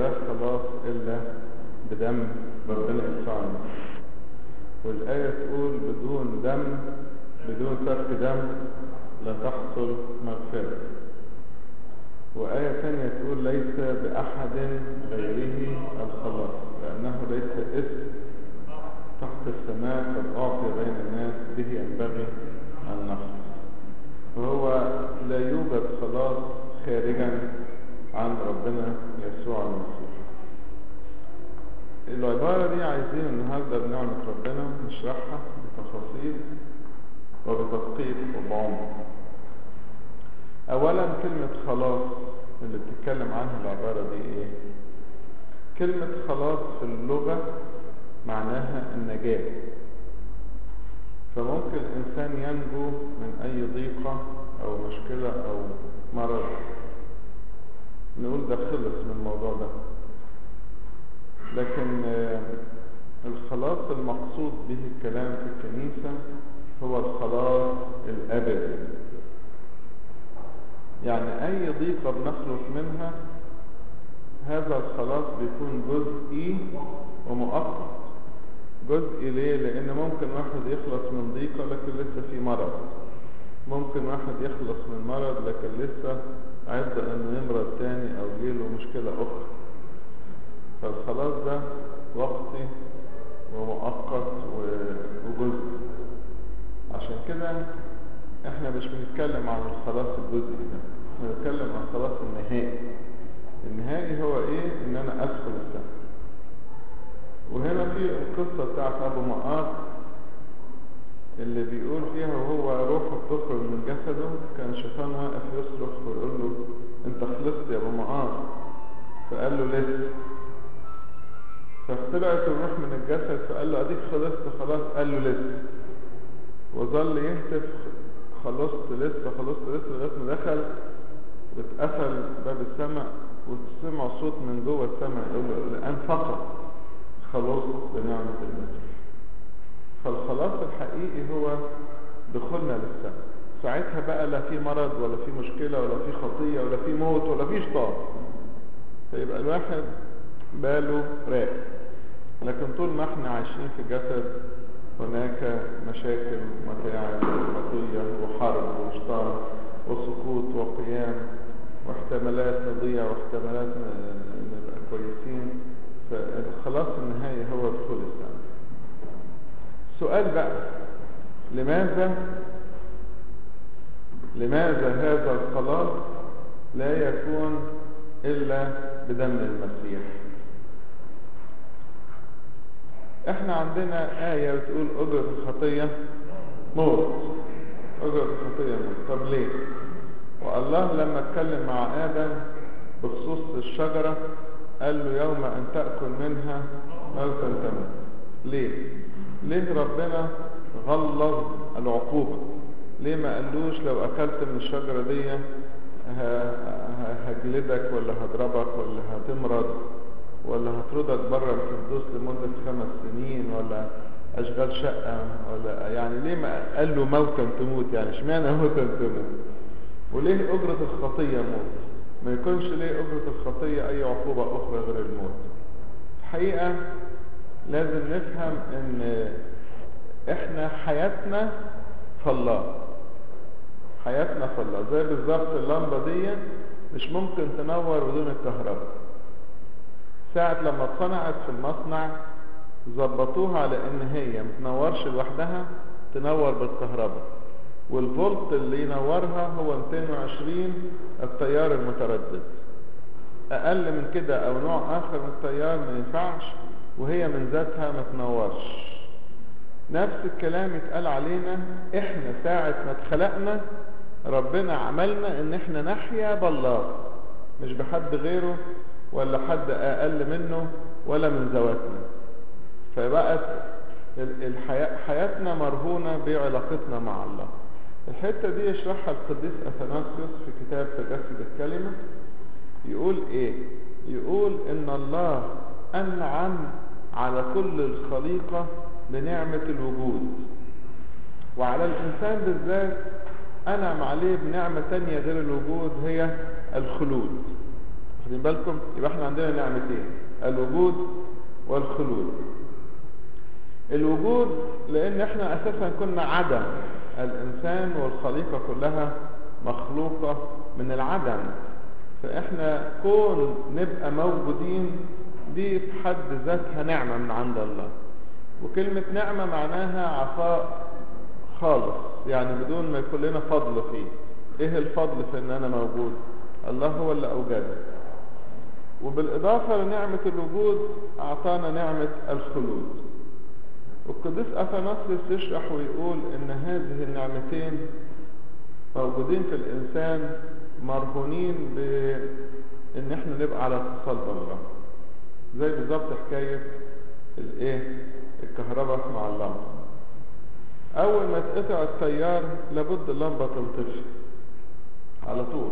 ملاش خلاص إلا بدم ربنا يسوع المسيح والآية تقول بدون دم بدون سفك دم لا تحصل مغفرة وآية ثانية تقول ليس بأحد غيره الخلاص لأنه ليس اسم تحت السماء قد أعطي بين الناس به ينبغي أن نخلص فهو لا يوجد خلاص خارجا عن ربنا يسوع المسيح العبارة دي عايزين النهاردة بنعمة ربنا نشرحها بتفاصيل وبتدقيق وبعمق أولا كلمة خلاص اللي بتتكلم عنها العبارة دي إيه؟ كلمة خلاص في اللغة معناها النجاة فممكن الإنسان ينجو من أي ضيقة أو مشكلة أو مرض نقول ده خلص من الموضوع ده لكن الخلاص المقصود به الكلام في الكنيسة هو الخلاص الأبدي يعني أي ضيقة بنخلص منها هذا الخلاص بيكون جزئي ومؤقت جزئي ليه؟ لأن ممكن واحد يخلص من ضيقة لكن لسه في مرض ممكن واحد يخلص من مرض لكن لسه عد انه يمرض تاني او يجيله مشكلة اخرى فالخلاص ده وقتي ومؤقت وجزء عشان كده احنا مش بنتكلم عن الخلاص الجزئي ده احنا بنتكلم عن الخلاص النهائي النهائي هو ايه ان انا ادخل السماء وهنا في القصة بتاعت ابو مقار اللي بيقول فيها وهو روحه بتخرج من جسده كان شيطان واقف يصرخ ويقول له انت خلصت يا ابو مقار فقال له لسه فطلعت الروح من الجسد فقال له اديك خلصت خلاص قال له لسه وظل يهتف خلصت لسه خلصت لسه لغايه ما دخل واتقفل باب السماء وسمع صوت من جوه السماء يقول له الان فقط خلصت بنعمه المسيح فالخلاص الحقيقي هو دخولنا للسماء ساعتها بقى لا في مرض ولا في مشكلة ولا في خطية ولا في موت ولا في شيطان فيبقى الواحد باله راق لكن طول ما احنا عايشين في جسد هناك مشاكل متاعب خطية وحرب وشيطان وسقوط وقيام واحتمالات نضيع واحتمالات نبقى كويسين فالخلاص النهائي هو دخول السماء سؤال بقى لماذا لماذا هذا الخلاص لا يكون إلا بدم المسيح احنا عندنا آية بتقول أجرة الخطية موت أجرة الخطية موت طب ليه والله لما اتكلم مع آدم بخصوص الشجرة قال له يوم أن تأكل منها موتا تموت ليه ليه ربنا غلظ العقوبة ليه ما قالوش لو اكلت من الشجرة دي هجلدك ولا هضربك ولا هتمرض ولا هطردك بره الفردوس لمدة خمس سنين ولا اشغال شقة ولا يعني ليه ما قال له موتا تموت يعني اشمعنى موتا تموت وليه اجرة الخطية موت ما يكونش ليه اجرة الخطية اي عقوبة اخرى غير الموت الحقيقة لازم نفهم ان احنا حياتنا في الله حياتنا في الله زي بالظبط اللمبة دي مش ممكن تنور بدون الكهرباء ساعة لما اتصنعت في المصنع ظبطوها على ان هي متنورش لوحدها تنور بالكهرباء والفولت اللي ينورها هو 220 التيار المتردد اقل من كده او نوع اخر من التيار ما ينفعش وهي من ذاتها ما تنورش نفس الكلام يتقال علينا احنا ساعة ما اتخلقنا ربنا عملنا ان احنا نحيا بالله مش بحد غيره ولا حد اقل منه ولا من ذواتنا فبقت الحياة حياتنا مرهونة بعلاقتنا مع الله الحتة دي يشرحها القديس أثناسيوس في كتاب تجسد الكلمة يقول ايه يقول ان الله انعم على كل الخليقة بنعمة الوجود وعلى الانسان بالذات انعم عليه بنعمة تانية غير الوجود هي الخلود واخدين بالكم يبقى احنا عندنا نعمتين الوجود والخلود الوجود لان احنا اساسا كنا عدم الانسان والخليقة كلها مخلوقة من العدم فاحنا كون نبقى موجودين دي في حد ذاتها نعمة من عند الله وكلمة نعمة معناها عطاء خالص يعني بدون ما يكون لنا فضل فيه ايه الفضل في ان انا موجود الله هو اللي اوجدني وبالاضافة لنعمة الوجود اعطانا نعمة الخلود والقديس اثناسيوس يشرح ويقول ان هذه النعمتين موجودين في الانسان مرهونين بان احنا نبقى على اتصال بالله زي بالظبط حكاية الايه الكهرباء مع اللمبة اول ما تقطع التيار لابد اللمبة تنطفي على طول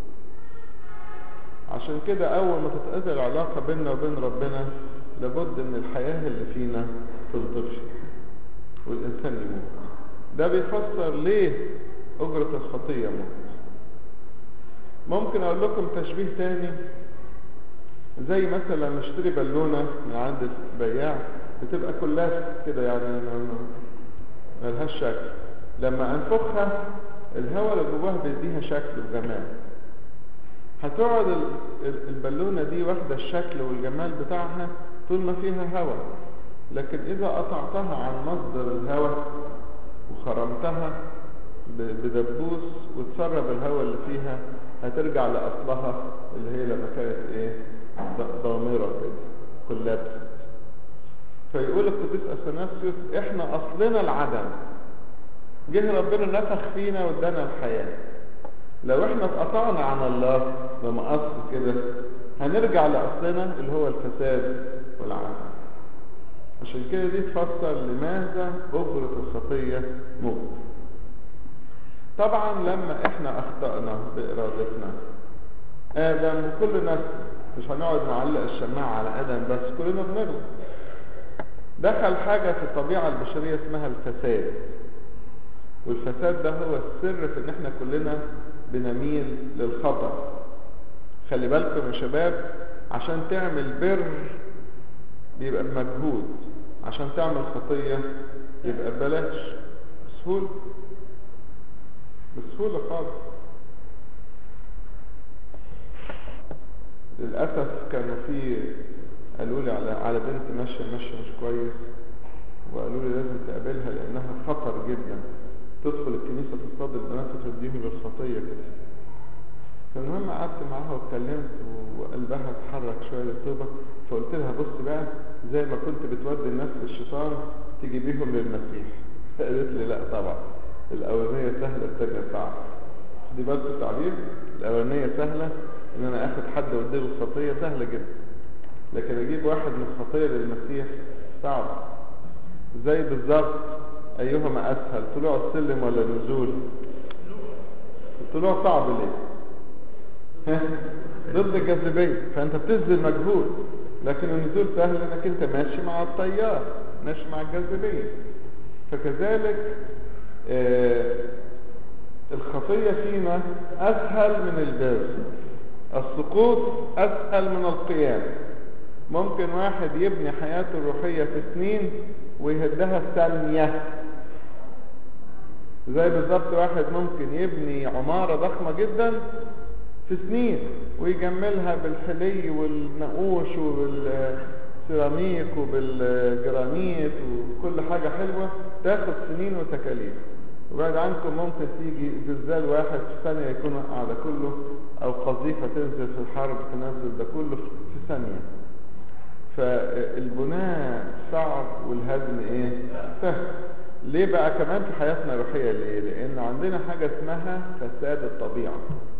عشان كده اول ما تتقطع العلاقة بيننا وبين ربنا لابد ان الحياة اللي فينا تنطفي والانسان يموت ده بيفسر ليه اجرة الخطية موت ممكن اقول لكم تشبيه تاني زي مثلا نشتري بالونة من عند البياع بتبقى كلها كده يعني ملهاش شكل لما انفخها الهواء اللي جواها بيديها شكل وجمال هتقعد البالونة دي واخدة الشكل والجمال بتاعها طول ما فيها هواء لكن اذا قطعتها عن مصدر الهواء وخرمتها بدبوس وتسرب الهواء اللي فيها هترجع لأصلها اللي هي لما كانت ايه ضامرة كده كلابس فيقول القديس اثناسيوس احنا اصلنا العدم جه ربنا نفخ فينا وادانا الحياة لو احنا اتقطعنا عن الله بمقص كده هنرجع لأصلنا اللي هو الفساد والعدم عشان كده دي تفسر لماذا أجرة الخطية موت طبعا لما احنا اخطأنا بإرادتنا آدم وكل ناس مش هنقعد نعلق الشماعة على آدم بس كلنا بنغلط دخل حاجة في الطبيعة البشرية اسمها الفساد والفساد ده هو السر في ان احنا كلنا بنميل للخطأ خلي بالكم يا شباب عشان تعمل بر بيبقى بمجهود عشان تعمل خطية يبقى ببلاش بسهولة بسهولة خالص للأسف كانوا في قالوا لي على على بنت ماشية ماشية مش كويس وقالوا لي لازم تقابلها لأنها خطر جدا تدخل الكنيسة تصطاد البنات وتديهم للخطية كده فالمهم قعدت معاها واتكلمت وقلبها اتحرك شوية للطيبة فقلت لها بص بقى زي ما كنت بتودي الناس للشيطان تجيبيهم للمسيح فقالت لي لا طبعا الأولانية سهلة التانية صعبة دي بالك التعبير الأولانية سهلة إن أنا آخد حد وأديله الخطية سهلة جدا لكن أجيب واحد من الخطية للمسيح صعب زي بالظبط أيهما أسهل طلوع السلم ولا النزول الطلوع صعب ليه ضد الجاذبية فأنت بتبذل مجهود لكن النزول سهل انك انت ماشي مع التيار ماشي مع الجاذبية فكذلك آه الخطية فينا أسهل من البر السقوط أسهل من القيام ممكن واحد يبني حياته الروحية في سنين ويهدها في ثانية زي بالظبط واحد ممكن يبني عمارة ضخمة جدا في سنين ويجملها بالحلي والنقوش وبالسيراميك وبالجرانيت وكل حاجة حلوة تاخد سنين وتكاليف وبعد عنكم ممكن تيجي زلزال واحد في ثانية يكون وقع ده كله او قذيفة تنزل في الحرب تنزل ده كله في ثانية فالبناء صعب والهدم ايه سهل ليه بقى كمان في حياتنا الروحية ليه لان عندنا حاجة اسمها فساد الطبيعة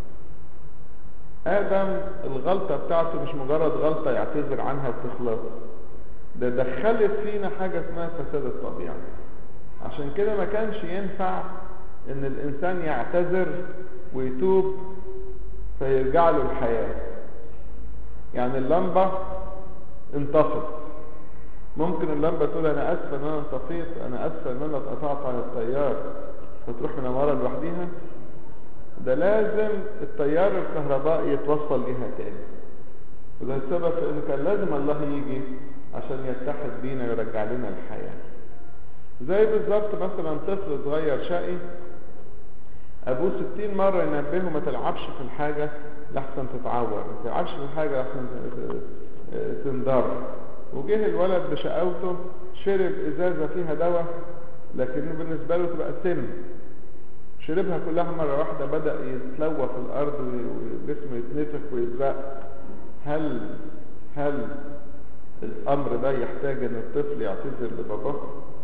آدم الغلطة بتاعته مش مجرد غلطة يعتذر عنها وتخلص ده دخلت فينا حاجة اسمها فساد الطبيعة عشان كده ما كانش ينفع ان الانسان يعتذر ويتوب فيرجع له الحياة يعني اللمبة انطفت ممكن اللمبة تقول انا اسفة ان انا انطفيت انا اسفة ان انا اتقطعت عن التيار فتروح منورة لوحديها ده لازم التيار الكهربائي يتوصل ليها تاني وده السبب في ان كان لازم الله يجي عشان يتحد بينا ويرجع لنا الحياة زي بالظبط مثلا طفل صغير شقي ابوه ستين مرة ينبهه ما تلعبش في الحاجة لحسن تتعور ما تلعبش في الحاجة لحسن تنضر وجه الولد بشقاوته شرب ازازة فيها دواء لكنه بالنسبة له تبقى سم شربها كلها مرة واحدة بدأ يتلوى في الأرض وجسمه يتنفخ ويزرق هل هل الأمر ده يحتاج إن الطفل يعتذر لباباه؟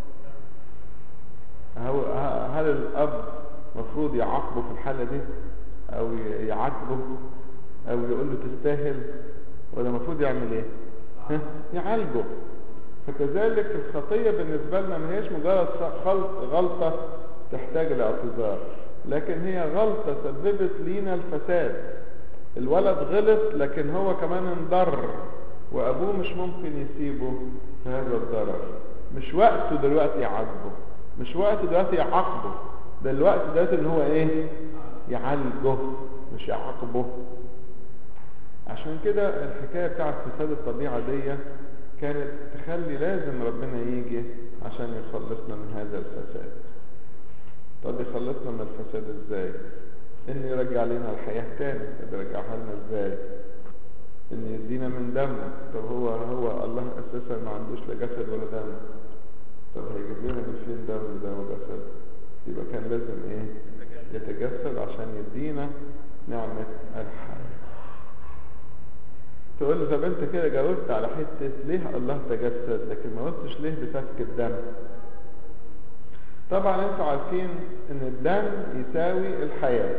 هل الأب مفروض يعاقبه في الحالة دي أو يعاتبه أو يقول له تستاهل ولا المفروض يعمل إيه؟ يعالجه فكذلك الخطية بالنسبة لنا ما هيش مجرد غلطة تحتاج لاعتذار لكن هي غلطة سببت لينا الفساد الولد غلط لكن هو كمان انضر وابوه مش ممكن يسيبه في هذا الضرر مش وقته دلوقتي يعاقبه مش وقته دلوقتي يعاقبه ده الوقت دلوقتي ان هو ايه يعالجه مش يعاقبه عشان كده الحكاية بتاعت فساد الطبيعة دي كانت تخلي لازم ربنا يجي عشان يخلصنا من هذا الفساد طب يخلصنا من الفساد ازاي ان يرجع لنا الحياة تاني طب يرجعها لنا ازاي ان يدينا من دمه طب هو هو الله اساسا ما عندوش لا جسد ولا دم طب هيجيب لنا من فين دم ده وجسد يبقى كان لازم ايه يتجسد عشان يدينا نعمة الحياة تقول لي طب انت كده جاوبت على حتة ليه الله تجسد لكن ما قلتش ليه بسفك الدم طبعا انتوا عارفين ان الدم يساوي الحياة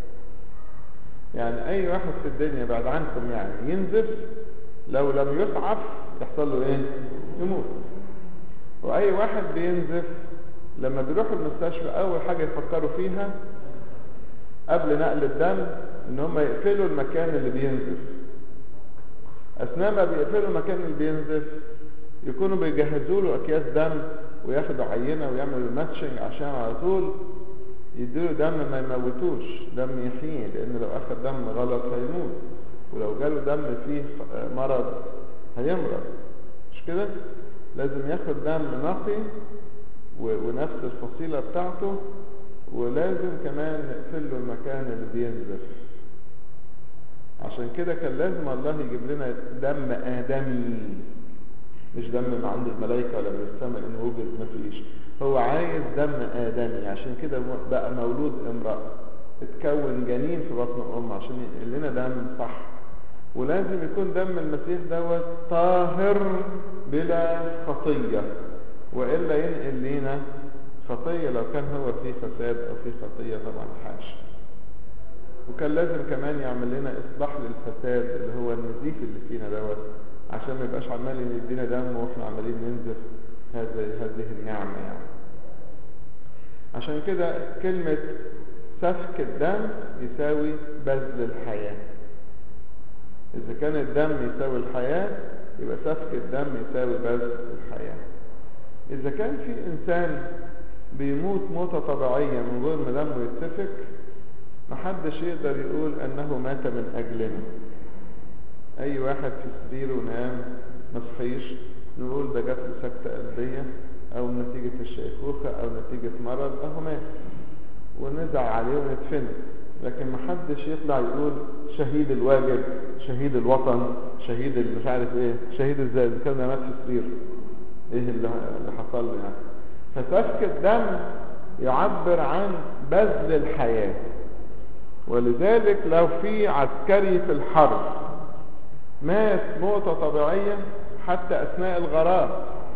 يعني اي واحد في الدنيا بعد عنكم يعني ينزف لو لم يسعف يحصل له ايه يموت واي واحد بينزف لما بيروحوا المستشفى اول حاجة يفكروا فيها قبل نقل الدم ان هم يقفلوا المكان اللي بينزف اثناء ما بيقفلوا المكان اللي بينزف يكونوا بيجهزوا له اكياس دم وياخدوا عينة ويعملوا ماتشنج عشان على طول يديله دم ما يموتوش دم يحييه لان لو اخد دم غلط هيموت ولو جاله دم فيه مرض هيمرض مش كده لازم ياخد دم نقي ونفس الفصيلة بتاعته ولازم كمان نقفل له المكان اللي بينزف عشان كده كان لازم الله يجيب لنا دم آدمي مش دم من عند الملائكة ولا من السماء إن وجد مفيش هو عايز دم آدمي عشان كده بقى مولود امرأة اتكون جنين في بطن أم عشان ينقل لنا دم صح ولازم يكون دم المسيح دوت طاهر بلا خطية وإلا ينقل لنا خطية لو كان هو فيه فساد أو فيه خطية طبعا حاشا وكان لازم كمان يعمل لنا إصلاح للفساد اللي هو النزيف اللي فينا دوت عشان ما يبقاش عمال يدينا دم واحنا عمالين ننزف هذه هذه النعمة يعني عشان كده كلمة سفك الدم يساوي بذل الحياة إذا كان الدم يساوي الحياة يبقى سفك الدم يساوي بذل الحياة إذا كان في إنسان بيموت موتة طبيعية من غير ما دمه يتسفك محدش يقدر يقول أنه مات من أجلنا أي واحد في سريره نام مصحيش نقول ده جات له سكتة قلبية أو نتيجة الشيخوخة أو نتيجة مرض أهو مات ونزعل عليه وندفنه لكن محدش يطلع يقول شهيد الواجب شهيد الوطن شهيد مش عارف ايه شهيد ازاي اذا كان مات في سريره ايه اللي حصل له يعني فسفك الدم يعبر عن بذل الحياة ولذلك لو في عسكري في الحرب مات موتة طبيعية حتى أثناء الغرام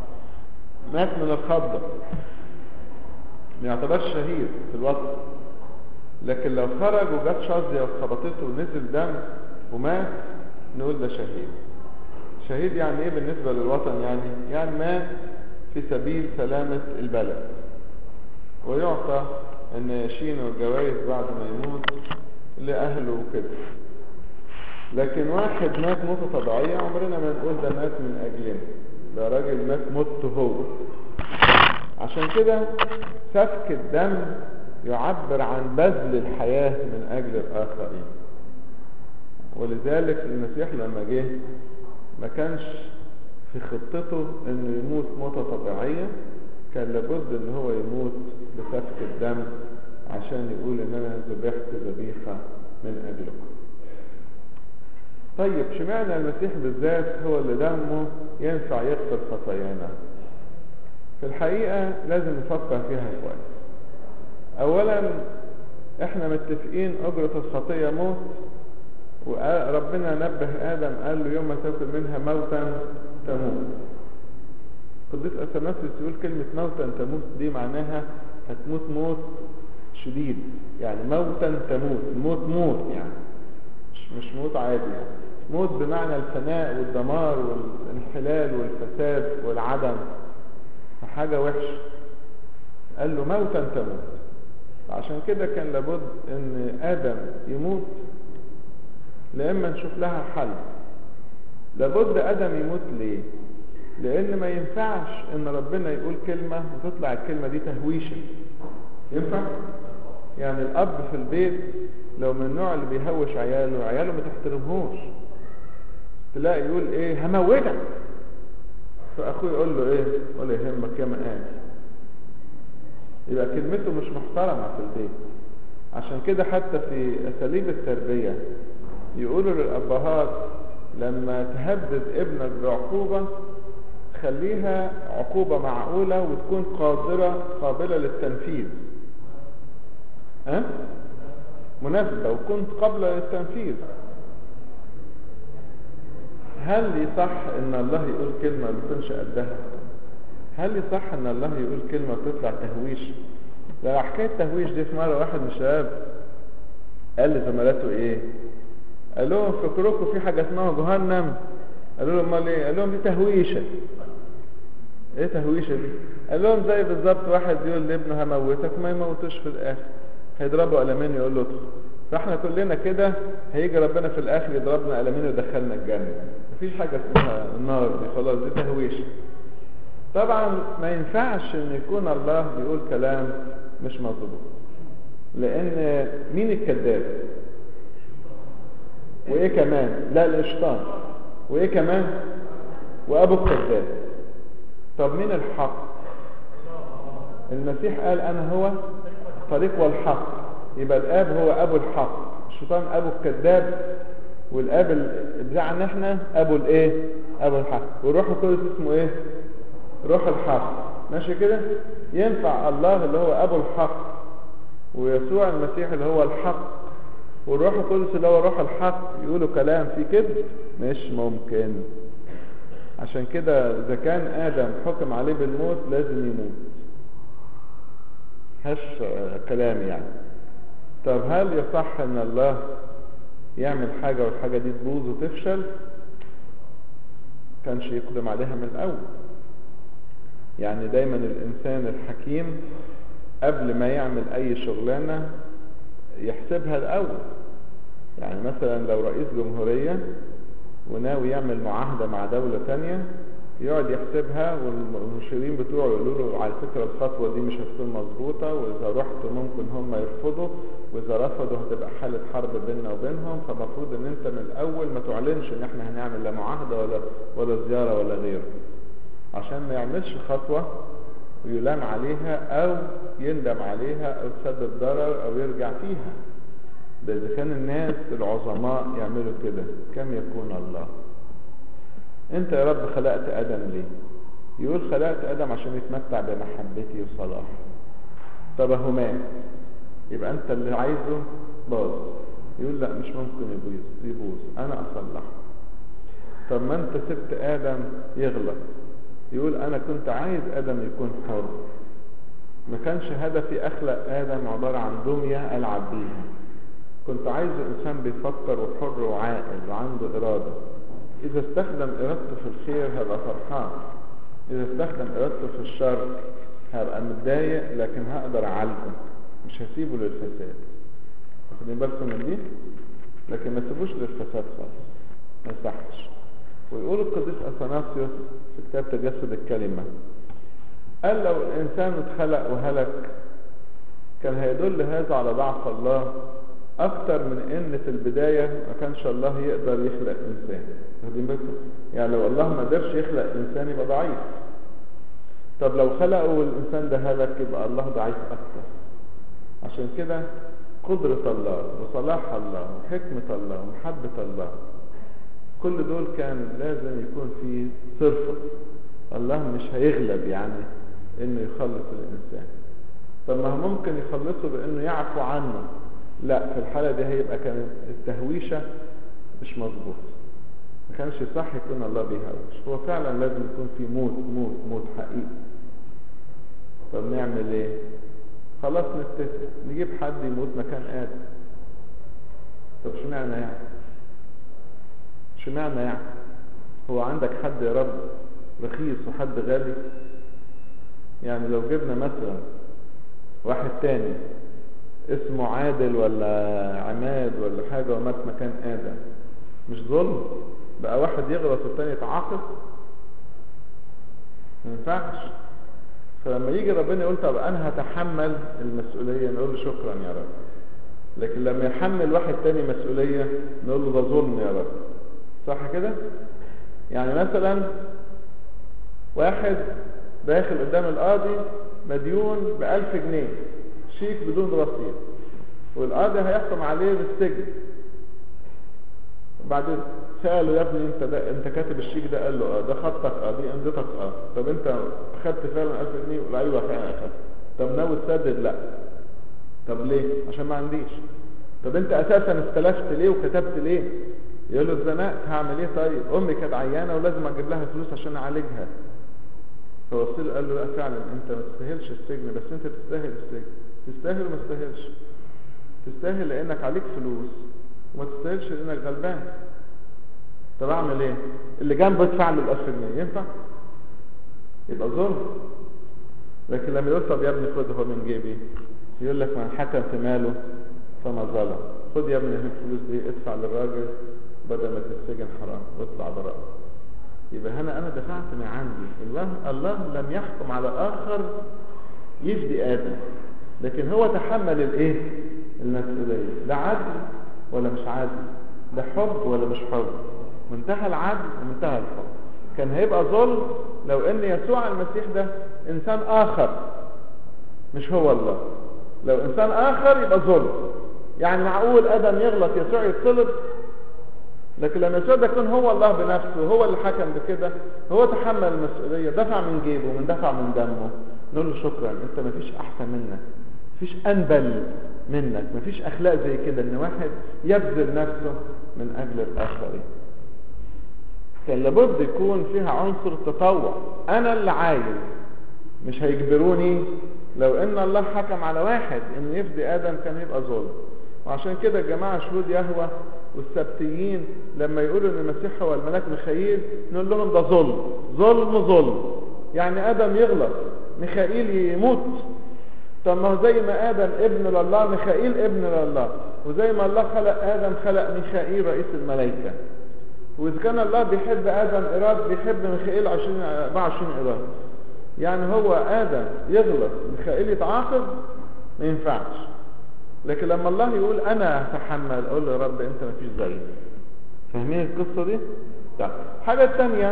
مات من الخضة ما يعتبرش شهيد في الوطن لكن لو خرج وجت شظية وخبطته ونزل دم ومات نقول ده شهيد شهيد يعني ايه بالنسبة للوطن يعني يعني مات في سبيل سلامة البلد ويعطى النياشين والجوائز بعد ما يموت لأهله وكده لكن واحد مات موتة طبيعية عمرنا ما نقول ده مات من أجلنا ده راجل مات موت هو عشان كده سفك الدم يعبر عن بذل الحياة من أجل الآخرين ولذلك المسيح لما جه ما كانش في خطته انه يموت موتة طبيعية كان لابد ان هو يموت بسفك الدم عشان يقول ان انا ذبحت ذبيحة من اجلكم طيب شمعنا المسيح بالذات هو اللي دمه ينفع يغفر خطايانا في الحقيقة لازم نفكر فيها كويس اولا احنا متفقين اجرة الخطية موت وربنا نبه ادم قال له يوم ما تاكل منها موتا تموت قديس اثناسيوس يقول كلمة موتا تموت دي معناها هتموت موت شديد يعني موتا تموت موت موت يعني مش, مش موت عادي يعني موت بمعنى الفناء والدمار والانحلال والفساد والعدم حاجة وحشة قال له موتا تموت عشان كده كان لابد ان ادم يموت لإما نشوف لها حل لابد ادم يموت ليه لان ما ينفعش ان ربنا يقول كلمة وتطلع الكلمة دي تهويشة ينفع يعني الاب في البيت لو من النوع اللي بيهوش عياله عياله ما تحترمهوش تلاقي يقول ايه هموتك فاخوه يقول له ايه ولا يهمك يا مقام يبقى كلمته مش محترمة في البيت عشان كده حتى في اساليب التربية يقولوا للابهات لما تهدد ابنك بعقوبة خليها عقوبة معقولة وتكون قادرة قابلة للتنفيذ ها؟ مناسبة وكنت قابلة للتنفيذ هل يصح ان الله يقول كلمة ما تكونش قدها هل يصح ان الله يقول كلمة وتطلع تهويش ده حكاية تهويش دي في مرة واحد من الشباب قال لزملاته ايه قال لهم فكركم في حاجة اسمها جهنم قالوا لهم امال ايه قال لهم دي تهويشة ايه تهويشة دي قال لهم زي بالظبط واحد يقول لابنه هموتك ما يموتوش في الاخر هيضربه قلمين يقول له ادخل فاحنا كلنا كده هيجي ربنا في الاخر يضربنا قلمين ويدخلنا الجنة مفيش حاجة اسمها النار دي خلاص دي تهويش طبعا ما ينفعش ان يكون الله بيقول كلام مش مظبوط لان مين الكذاب وايه كمان لا الاشطان وايه كمان وابو الكذاب طب مين الحق المسيح قال انا هو الطريق والحق يبقى الاب هو ابو الحق الشيطان ابو الكذاب والاب بتاعنا احنا ابو الايه ابو الحق والروح القدس اسمه ايه روح الحق ماشي كده ينفع الله اللي هو ابو الحق ويسوع المسيح اللي هو الحق والروح القدس اللي هو روح الحق يقولوا كلام فيه كذب مش ممكن عشان كده اذا كان ادم حكم عليه بالموت لازم يموت هش كلام يعني طب هل يصح ان الله يعمل حاجة والحاجة دي تبوظ وتفشل كانش يقدم عليها من الاول يعني دايما الانسان الحكيم قبل ما يعمل اي شغلانة يحسبها الاول يعني مثلا لو رئيس جمهورية وناوي يعمل معاهدة مع دولة تانية يقعد يحسبها والمشيرين بتوعه يقولوا له على فكرة الخطوة دي مش هتكون مظبوطة وإذا رحت ممكن هم يرفضوا وإذا رفضوا هتبقى حالة حرب بيننا وبينهم فمفروض إن أنت من الأول ما تعلنش إن إحنا هنعمل لا معاهدة ولا ولا زيارة ولا غيره عشان ما يعملش خطوة ويلام عليها أو يندم عليها أو تسبب ضرر أو يرجع فيها ده إذا كان الناس العظماء يعملوا كده كم يكون الله انت يا رب خلقت ادم ليه يقول خلقت ادم عشان يتمتع بمحبتي وصلاحي طب اهو مات يبقى انت اللي عايزه باظ يقول لا مش ممكن يبوظ يبوظ انا اصلحه طب ما انت سبت ادم يغلط يقول انا كنت عايز ادم يكون حر ما كانش هدفي اخلق ادم عبارة عن دمية العب بيها كنت عايز انسان بيفكر وحر وعاقل وعنده ارادة إذا استخدم إرادته في الخير هبقى فرحان إذا استخدم إرادته في الشر هبقى متضايق لكن هقدر أعالجه مش هسيبه للفساد واخدين بالكم من دي لكن ما تسيبوش للفساد خالص ما يصحش ويقول القديس اثناسيوس في كتاب تجسد الكلمة قال لو الإنسان اتخلق وهلك كان هيدل هذا على ضعف الله اكتر من ان في البداية ما كانش الله يقدر يخلق انسان واخدين بالكم يعني لو الله ما قدرش يخلق انسان يبقى ضعيف طب لو خلقه والانسان ده هلك يبقى الله ضعيف اكتر عشان كده قدرة الله وصلاح الله وحكمة الله ومحبة الله كل دول كان لازم يكون في صرفة الله مش هيغلب يعني انه يخلص الانسان طب ما هو ممكن يخلصه بانه يعفو عنه لا في الحالة دي هيبقى كان التهويشة مش مظبوط ما كانش صح يكون الله بيهوش هو فعلا لازم يكون في موت موت موت حقيقي طب نعمل ايه خلاص نتفق نجيب حد يموت مكان ادم طب شمعنا يعني شمعنا يعني هو عندك حد يا رب رخيص وحد غالي يعني لو جبنا مثلا واحد تاني اسمه عادل ولا عماد ولا حاجة ومات مكان آدم مش ظلم بقى واحد يغلط والتاني يتعاقب ما ينفعش فلما يجي ربنا يقول طب انا هتحمل المسؤولية نقول له شكرا يا رب لكن لما يحمل واحد تاني مسؤولية نقول له ده ظلم يا رب صح كده يعني مثلا واحد داخل قدام القاضي مديون بألف جنيه شيك بدون رصيد والقاضي هيحكم عليه بالسجن وبعدين سأله يا ابني انت ده انت كاتب الشيك ده قال له اه ده خطك اه دي امضتك اه طب انت اخدت فعلا 1000 جنيه يقول ايوه فعلا اخدت طب ناوي تسدد لا طب ليه عشان ما عنديش طب انت اساسا استلفت ليه وكتبت ليه يقول له اتزنقت هعمل ايه طيب امي كانت عيانه ولازم اجيب لها فلوس عشان اعالجها فوصل له قال له لا فعلا انت ما تستاهلش السجن بس انت تستاهل السجن تستاهل وما تستاهلش تستاهل لانك عليك فلوس وما تستاهلش لانك غلبان طب اعمل ايه اللي جنبه يدفع له ال 1000 جنيه ينفع يبقى ظلم لكن لما يقول طب يا ابني خد هو من جيبي يقول لك من حكم في ماله فما ظلم خد يا ابني الفلوس دي ادفع للراجل بدل ما تتسجن حرام واطلع براء يبقى هنا انا دفعت من عندي الله الله لم يحكم على اخر يفدي ادم لكن هو تحمل الايه المسؤوليه ده عدل ولا مش عدل ده حب ولا مش حب منتهى العدل ومنتهى الحب كان هيبقى ظلم لو ان يسوع المسيح ده انسان اخر مش هو الله لو انسان اخر يبقى ظلم يعني معقول ادم يغلط يسوع يتصلب لكن لما يسوع ده يكون هو الله بنفسه هو اللي حكم بكده هو تحمل المسؤولية دفع من جيبه من دفع من دمه نقول له شكرا انت ما فيش احسن منك مفيش انبل منك مفيش اخلاق زي كده ان واحد يبذل نفسه من اجل الاخرين كان لابد يكون فيها عنصر تطوع انا اللي عايز مش هيجبروني لو ان الله حكم على واحد ان يفدي ادم كان يبقى ظلم وعشان كده الجماعة شهود يهوى والسبتيين لما يقولوا ان المسيح هو الملاك ميخائيل نقول لهم ده ظلم ظلم ظلم يعني ادم يغلط ميخائيل يموت طب ما هو زي ما ادم ابن لله ميخائيل ابن لله وزي ما الله خلق ادم خلق ميخائيل رئيس الملائكة واذا كان الله بيحب ادم ايراد بيحب ميخائيل 20 24 ايراد يعني هو ادم يغلط ميخائيل يتعاقب ما ينفعش لكن لما الله يقول انا هتحمل اقول له يا رب انت ما فيش زيي فاهمين القصه دي طيب حاجه الثانيه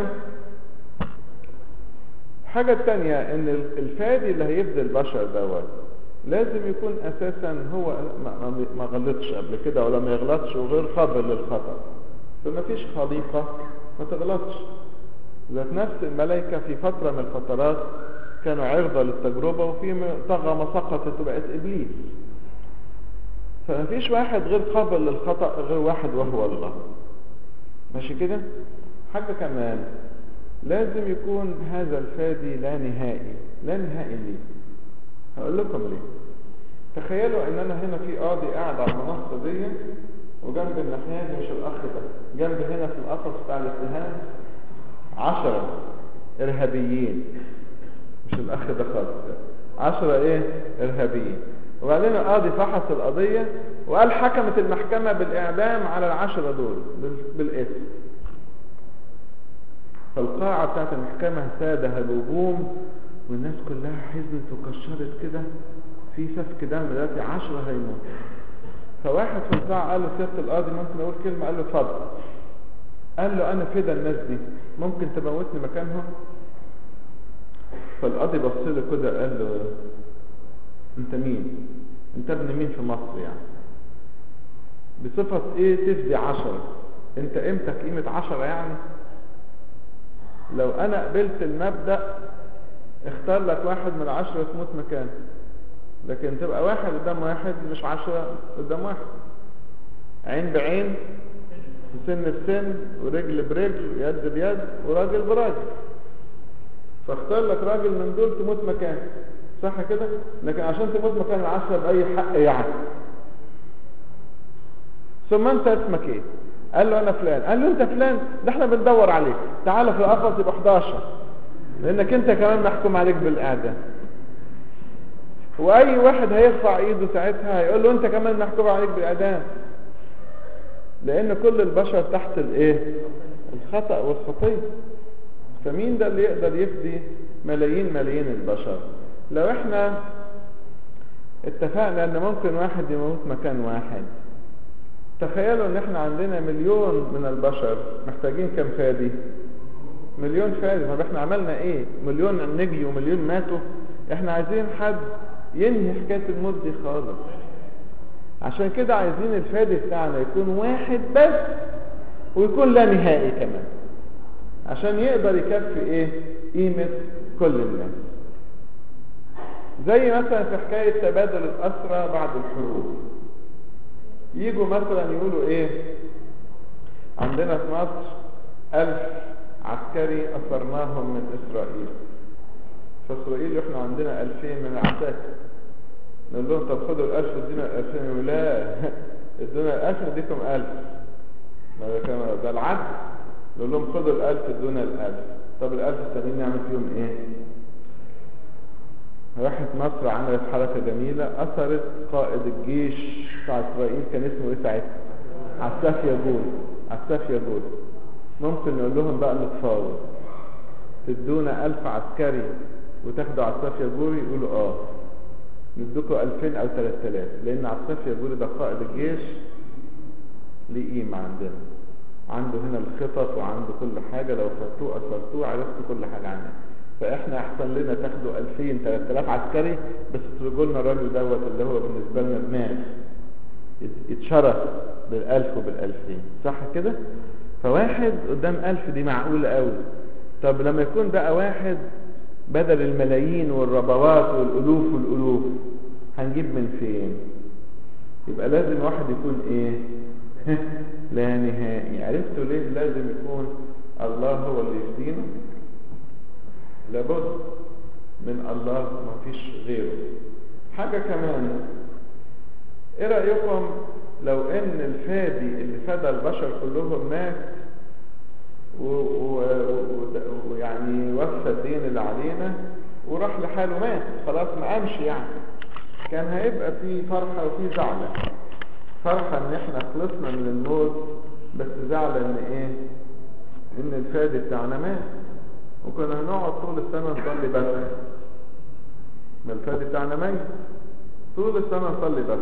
حاجه الثانيه ان الفادي اللي هيفدي البشر دوت لازم يكون اساسا هو ما, ما غلطش قبل كده ولا ما يغلطش وغير قابل للخطا فما فيش خليقه ما تغلطش ذات نفس الملائكه في فتره من الفترات كانوا عرضه للتجربه وفي طغى سقطت وبقت ابليس فما فيش واحد غير قابل للخطأ غير واحد وهو الله ماشي كده حاجة كمان لازم يكون هذا الفادي لا نهائي لا نهائي ليه هقول لكم ليه تخيلوا ان انا هنا في قاضي قاعد على المنصة دي وجنب الناحية دي مش الاخ ده جنب هنا في القفص بتاع الاتهام عشرة ارهابيين مش الاخ ده خالص عشرة ايه ارهابيين وبعدين القاضي فحص القضية وقال حكمت المحكمة بالإعدام على العشرة دول بالاسم فالقاعة بتاعت المحكمة سادها الهجوم والناس كلها حزنت وكشرت كده في سفك دم دلوقتي عشرة هيموت فواحد في القاعة قال له سيادة القاضي ممكن اقول كلمة قال له اتفضل قال له انا فدا الناس دي ممكن تموتني مكانهم فالقاضي بص له كده قال له انت مين انت ابن مين في مصر يعني بصفة ايه تفدي عشرة انت قيمتك قيمة عشرة يعني لو انا قبلت المبدأ اختار لك واحد من العشرة تموت مكانه لكن تبقى واحد قدام واحد مش عشرة قدام واحد عين بعين سن بسن ورجل برجل ويد بيد وراجل براجل فاختار لك راجل من دول تموت مكانه صح كده لكن عشان تموت مكان العشرة بأي حق يعني ثم انت اسمك ايه قال له انا فلان قال له انت فلان ده احنا بندور عليك تعال في القفص يبقى 11 لانك انت كمان محكوم عليك بالاعدام واي واحد هيرفع ايده ساعتها هيقول له انت كمان محكوم عليك بالاعدام لان كل البشر تحت الايه الخطأ والخطية فمين ده اللي يقدر يفدي ملايين ملايين البشر لو احنا اتفقنا ان ممكن واحد يموت مكان واحد تخيلوا ان احنا عندنا مليون من البشر محتاجين كم فادي مليون فادي ما احنا عملنا ايه مليون نجي ومليون ماتوا احنا عايزين حد ينهي حكاية الموت دي خالص عشان كده عايزين الفادي بتاعنا يكون واحد بس ويكون لا نهائي كمان عشان يقدر يكفي ايه قيمة كل الناس زي مثلا في حكاية تبادل الأسرى بعد الحروب يجوا مثلا يقولوا ايه عندنا في مصر ألف عسكري أسرناهم من إسرائيل فإسرائيل احنا عندنا ألفين من العساكر نقول لهم طب خدوا الألف ادينا الألفين يقولوا لا ادونا الألف اديكم ألف ما ده كمان ده العدل نقول لهم خدوا الألف ادونا الألف طب الألف التانيين نعمل فيهم ايه راحت مصر عملت حركة جميلة أثرت قائد الجيش بتاع إسرائيل كان اسمه إيه ساعتها؟ عساف يجول عساف يجول ممكن نقول لهم بقى نتفاوض تدونا ألف عسكري وتاخدوا عساف يجوري يقولوا اه ندوكوا ألفين أو تلات آلاف لأن عساف يجوري ده قائد الجيش ليه قيمة عندنا عنده هنا الخطط وعنده كل حاجة لو خدتوه أثرتوه عرفتوا كل حاجة عنه فاحنا احسن لنا تاخدوا 2000 3000 عسكري بس ترجوا لنا الراجل دوت اللي هو بالنسبه لنا دماغ يتشرف بالالف وبالالفين صح كده فواحد قدام الف دي معقولة قوي طب لما يكون بقى واحد بدل الملايين والربوات والالوف والالوف هنجيب من فين يبقى لازم واحد يكون ايه لا نهائي عرفتوا ليه لازم يكون الله هو اللي يفدينا لابد من الله ما فيش غيره حاجة كمان ايه رأيكم لو ان الفادي اللي فدى البشر كلهم مات ويعني وفى الدين اللي علينا وراح لحاله مات خلاص ما قامش يعني كان هيبقى في فرحة وفي زعلة فرحة ان احنا خلصنا من الموت بس زعلة ان ايه ان الفادي بتاعنا مات وكنا هنقعد طول السنة نصلي بس ما الفادي بتاعنا ميت طول السنة نصلي بس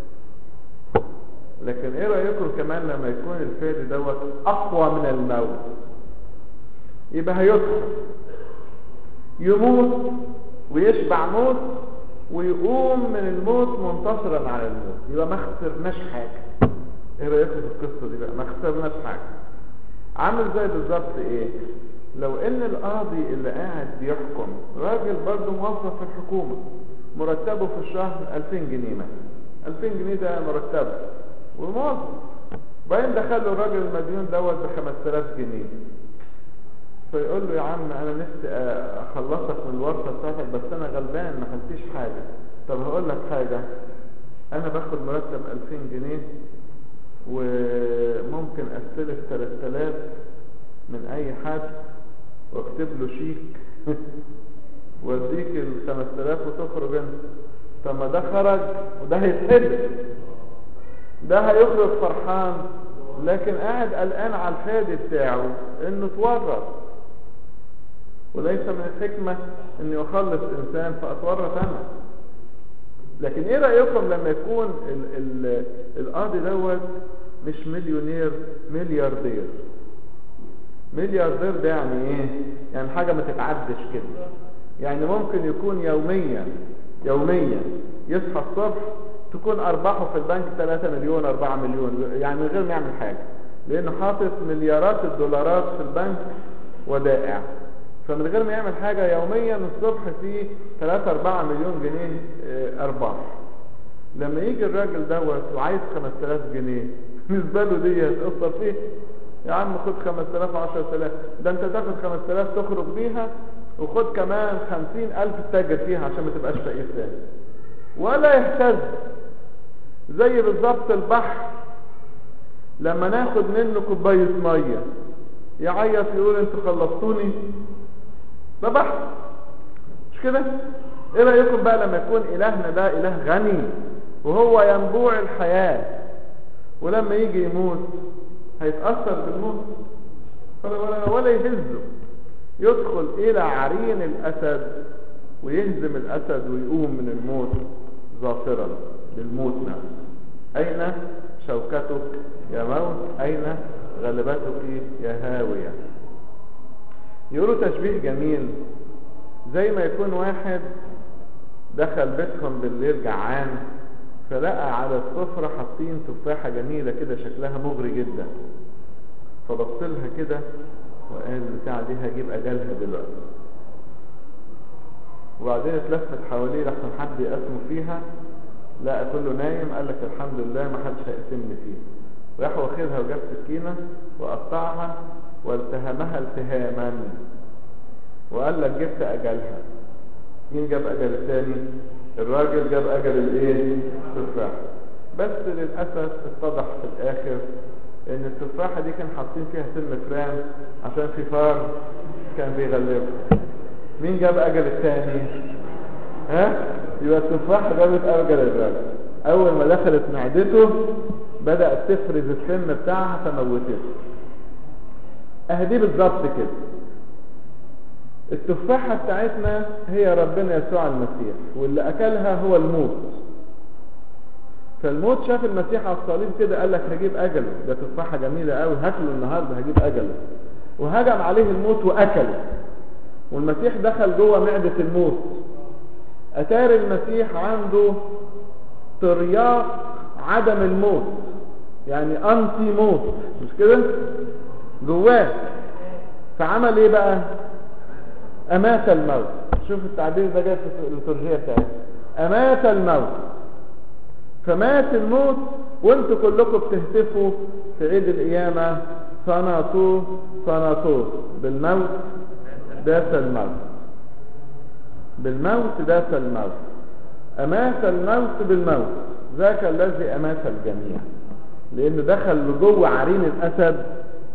لكن ايه رأيكم كمان لما يكون الفادي دوت اقوى من الموت يبقى هيدخل يموت ويشبع موت ويقوم من الموت منتصرا على الموت يبقى ما خسرناش حاجة ايه رأيكم في القصة دي بقى ما خسرناش حاجة عامل زي بالظبط ايه لو ان القاضي اللي قاعد بيحكم راجل برضه موظف في الحكومة مرتبه في الشهر 2000 جنيه مثلا 2000 جنيه ده مرتبه وموظف بعدين دخل له الراجل المديون دوت ب 5000 جنيه فيقول له يا عم انا نفسي اخلصك من الورثه بتاعتك بس انا غلبان ما خدتيش حاجه طب هقول لك حاجه انا باخد مرتب 2000 جنيه وممكن استلف 3000 من اي حد واكتب له شيك واديك ال 5000 وتخرج انت طب ما ده خرج وده هيتحبس ده هيخرج فرحان لكن قاعد قلقان على الفادي بتاعه انه اتورط وليس من الحكمة اني اخلص انسان فاتورط انا لكن ايه رأيكم لما يكون ال ال القاضي دوت مش مليونير ملياردير ملياردير ده يعني ايه يعني حاجة ما تتعدش كده يعني ممكن يكون يوميا يوميا يصحى الصبح تكون ارباحه في البنك 3 مليون 4 مليون يعني من غير ما يعمل حاجة لانه حاطط مليارات الدولارات في البنك ودائع فمن غير ما يعمل حاجة يوميا الصبح في 3 4 مليون جنيه اه ارباح لما يجي الراجل دوت وعايز 5000 جنيه بالنسبة له دي هتأثر فيه يا عم خد 5000 10000 ده انت تاخد 5000 تخرج بيها وخد كمان 50000 تتاجر فيها عشان ما تبقاش فقير تاني ولا يهتز زي بالظبط البحر لما ناخد منه كوبايه ميه يعيط يقول انتوا خلصتوني ده بحر مش كده ايه رايكم بقى لما يكون الهنا ده اله غني وهو ينبوع الحياه ولما يجي يموت هيتاثر بالموت ولا ولا ولا يهزه يدخل الى عرين الاسد ويهزم الاسد ويقوم من الموت ظافرا بالموت نفسه اين شوكتك يا موت اين غلبتك يا هاويه يقولوا تشبيه جميل زي ما يكون واحد دخل بيتهم بالليل جعان فلقى على السفرة حاطين تفاحة جميلة كده شكلها مغري جدا فبص لها كده وقال البتاعة دي هجيب أجلها دلوقتي وبعدين اتلفت حواليه لحسن حد يقسمه فيها لقى كله نايم قال لك الحمد لله ما حدش هيقسمني فيه راح واخدها وجاب سكينة وقطعها والتهمها التهاما وقال لك جبت أجلها مين جاب أجل الثاني الراجل جاب أجل الايه التفاح بس للأسف اتضح في الآخر ان التفاحة دي كان حاطين فيها سم فران عشان في فار كان بيغلبها مين جاب اجل الثاني ها يبقى التفاحة جابت اجل الراجل اول ما دخلت معدته بدأت تفرز السم بتاعها فموتته اهدي بالظبط كده التفاحة بتاعتنا هي ربنا يسوع المسيح واللي اكلها هو الموت فالموت شاف المسيح على الصليب كده قال لك هجيب اجله ده تفاحه جميله قوي هاكله النهارده هجيب اجله وهجم عليه الموت واكله والمسيح دخل جوه معده الموت اتاري المسيح عنده ترياق عدم الموت يعني انتي موت مش كده جواه فعمل ايه بقى امات الموت شوف التعبير ده جاي في الليتورجيه بتاعتنا امات الموت فمات الموت وانتوا كلكم بتهتفوا في عيد القيامة صنطوا صنطوا بالموت داس الموت بالموت داس الموت أمات الموت بالموت ذاك الذي أمات الجميع لأنه دخل لجوه عرين الأسد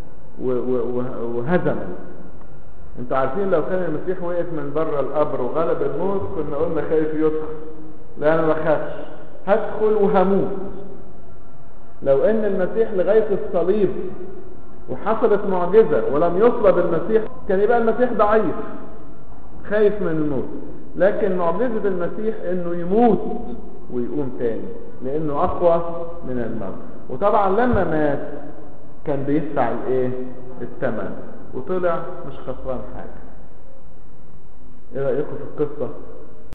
وهزمه انتوا عارفين لو كان المسيح وقف من بره القبر وغلب الموت كنا قلنا خايف يدخل لا انا ما بخافش هدخل وهموت لو ان المسيح لغاية الصليب وحصلت معجزة ولم يصلب المسيح كان يبقى المسيح ضعيف خايف من الموت لكن معجزة المسيح انه يموت ويقوم تاني لانه اقوى من الموت وطبعا لما مات كان بيدفع الايه الثمن وطلع مش خسران حاجة ايه رأيكم في القصة